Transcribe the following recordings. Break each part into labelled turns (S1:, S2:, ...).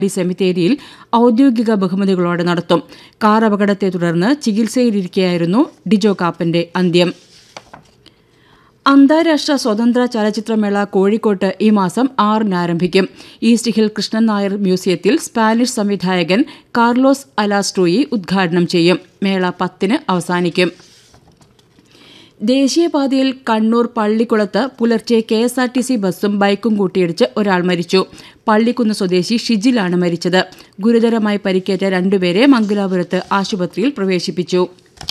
S1: സെമിത്തേരിയിൽ ഔദ്യോഗിക ബഹുമതികളോടെ നടത്തും കാർ അപകടത്തെ തുടർന്ന് ചികിത്സയിലിരിക്കെയായിരുന്നു ഡിജോ കാപ്പന്റെ അന്ത്യം അന്താരാഷ്ട്ര സ്വതന്ത്ര ചലച്ചിത്രമേള കോഴിക്കോട്ട് ഈ മാസം ആറിന് ആരംഭിക്കും ഈസ്റ്റ് ഹിൽ കൃഷ്ണൻ നായർ മ്യൂസിയത്തിൽ സ്പാനിഷ് സംവിധായകൻ കാർലോസ് അലാസ്ട്രോയി ഉദ്ഘാടനം ചെയ്യും മേള പത്തിന് അവസാനിക്കും ദേശീയപാതയിൽ കണ്ണൂർ പള്ളിക്കുളത്ത് പുലർച്ചെ K S R T C ബസ്സും ബൈക്കും കൂട്ടിയിടിച്ച് ഒരാൾ മരിച്ചു പള്ളിക്കുന്ന് സ്വദേശി ഷിജിലാണ് മരിച്ചത് ഗുരുതരമായി പരിക്കേറ്റ രണ്ടുപേരെ മംഗലാപുരത്ത് ആശുപത്രിയിൽ പ്രവേശിപ്പിച്ചു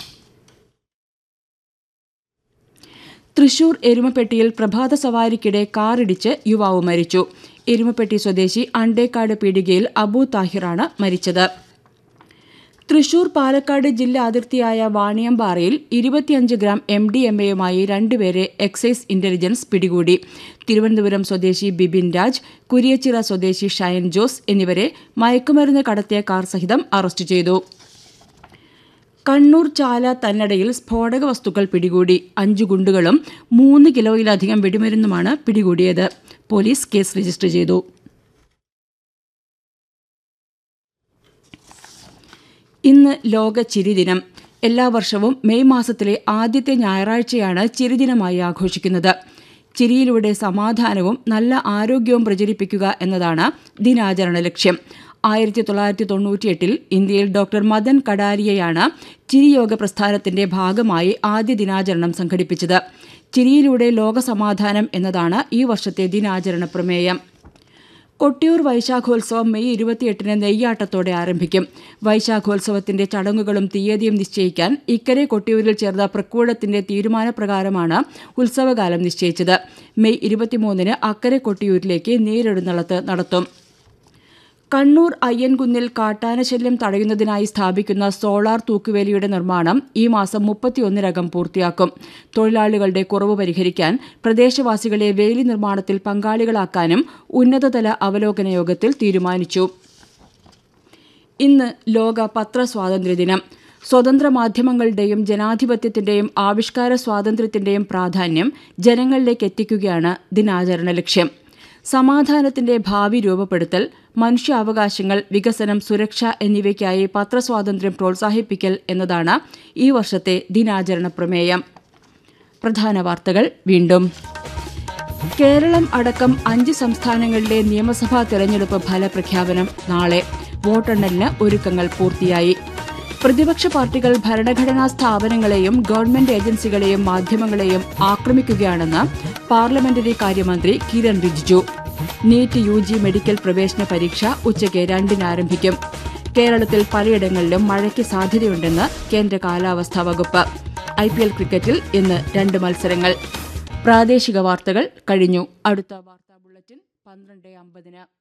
S1: തൃശൂർ എരുമപ്പെട്ടിയിൽ പ്രഭാത സവാരിക്കിടെ കാറിടിച്ച് യുവാവ് മരിച്ചു എരുമപ്പെട്ടി സ്വദേശി അണ്ടേക്കാട് പീടികയിൽ അബു താഹിറാണ് മരിച്ചത് തൃശൂർ പാലക്കാട് ജില്ലാ അതിർത്തിയായ വാണിയമ്പാറയിൽ ഇരുപത്തിയഞ്ച് ഗ്രാം എം ഡി എം എയുമായി രണ്ടുപേരെ എക്സൈസ് ഇന്റലിജൻസ് പിടികൂടി തിരുവനന്തപുരം സ്വദേശി ബിബിൻ രാജ് കുരിയച്ചിറ സ്വദേശി ഷയൻ ജോസ് എന്നിവരെ മയക്കുമരുന്ന് കടത്തിയ കാർ സഹിതം അറസ്റ്റ് ചെയ്തു കണ്ണൂർ ചാല തന്നടയിൽ സ്ഫോടക വസ്തുക്കൾ പിടികൂടി അഞ്ചു ഗുണ്ടുകളും മൂന്ന് കിലോയിലധികം വെടിമരുന്നുമാണ് പിടികൂടിയത് പോലീസ് കേസ് രജിസ്റ്റർ ചെയ്തു ഇന്ന് ലോക ചിരിദിനം എല്ലാ വർഷവും മെയ് മാസത്തിലെ ആദ്യത്തെ ഞായറാഴ്ചയാണ് ചിരിദിനമായി ആഘോഷിക്കുന്നത് ചിരിയിലൂടെ സമാധാനവും നല്ല ആരോഗ്യവും പ്രചരിപ്പിക്കുക എന്നതാണ് ദിനാചരണ ലക്ഷ്യം ആയിരത്തി തൊള്ളായിരത്തി തൊണ്ണൂറ്റിയെട്ടിൽ ഇന്ത്യയിൽ ഡോക്ടർ മദൻ കടാരിയയാണ് ചിരിയോഗ പ്രസ്ഥാനത്തിന്റെ ഭാഗമായി ആദ്യ ദിനാചരണം സംഘടിപ്പിച്ചത് ചിരിയിലൂടെ ലോകസമാധാനം എന്നതാണ് ഈ വർഷത്തെ ദിനാചരണ പ്രമേയം കൊട്ടിയൂർ വൈശാഖോത്സവം മെയ് ഇരുപത്തിയെട്ടിന് നെയ്യാട്ടത്തോടെ ആരംഭിക്കും വൈശാഖോത്സവത്തിന്റെ ചടങ്ങുകളും തീയതിയും നിശ്ചയിക്കാൻ ഇക്കരെ കൊട്ടിയൂരിൽ ചേർന്ന പ്രക്കൂടത്തിന്റെ തീരുമാനപ്രകാരമാണ് ഉത്സവകാലം നിശ്ചയിച്ചത് മെയ് ഇരുപത്തിമൂന്നിന് അക്കരെ കൊട്ടിയൂരിലേക്ക് നീരെഴുന്നള്ളത്ത് നടത്തും കണ്ണൂർ അയ്യൻകുന്നിൽ കാട്ടാനശല്യം തടയുന്നതിനായി സ്ഥാപിക്കുന്ന സോളാർ തൂക്കുവേലിയുടെ നിർമ്മാണം ഈ മാസം മുപ്പത്തിയൊന്നിനകം പൂർത്തിയാക്കും തൊഴിലാളികളുടെ കുറവ് പരിഹരിക്കാൻ പ്രദേശവാസികളെ വേലി നിർമ്മാണത്തിൽ പങ്കാളികളാക്കാനും ഉന്നതതല അവലോകന യോഗത്തിൽ തീരുമാനിച്ചു ഇന്ന് ലോക പത്രസ്വാതന്ത്ര്യദിനം സ്വതന്ത്ര മാധ്യമങ്ങളുടെയും ജനാധിപത്യത്തിന്റെയും ആവിഷ്കാര സ്വാതന്ത്ര്യത്തിന്റെയും പ്രാധാന്യം ജനങ്ങളിലേക്ക് എത്തിക്കുകയാണ് ദിനാചരണ ലക്ഷ്യം സമാധാനത്തിന്റെ ഭാവി രൂപപ്പെടുത്തൽ മനുഷ്യാവകാശങ്ങൾ വികസനം സുരക്ഷ എന്നിവയ്ക്കായി പത്രസ്വാതന്ത്ര്യം പ്രോത്സാഹിപ്പിക്കൽ എന്നതാണ് ഈ വർഷത്തെ ദിനാചരണ പ്രമേയം പ്രധാന വാർത്തകൾ വീണ്ടും കേരളം അടക്കം അഞ്ച് സംസ്ഥാനങ്ങളിലെ നിയമസഭാ തെരഞ്ഞെടുപ്പ് ഫലപ്രഖ്യാപനം നാളെ വോട്ടെണ്ണലിന് ഒരുക്കങ്ങൾ പൂർത്തിയായി പ്രതിപക്ഷ പാർട്ടികൾ ഭരണഘടനാ സ്ഥാപനങ്ങളെയും ഗവൺമെന്റ് ഏജൻസികളെയും മാധ്യമങ്ങളെയും ആക്രമിക്കുകയാണെന്ന് പാർലമെന്ററി കാര്യമന്ത്രി Kiren Rijiju NEET U G medical പ്രവേശന പരീക്ഷ ഉച്ചയ്ക്ക് രണ്ടിന് ആരംഭിക്കും കേരളത്തിൽ പലയിടങ്ങളിലും മഴയ്ക്ക് സാധ്യതയുണ്ടെന്ന് കേന്ദ്ര കാലാവസ്ഥാ വകുപ്പ് ഐ പി എൽ ക്രിക്കറ്റിൽ ഇന്ന് രണ്ട് മത്സരങ്ങൾ പ്രാദേശിക വാർത്തകൾ കഴിഞ്ഞു അടുത്ത വാർത്താ ബുള്ളറ്റിൻ പന്ത്രണ്ട് അമ്പതിന്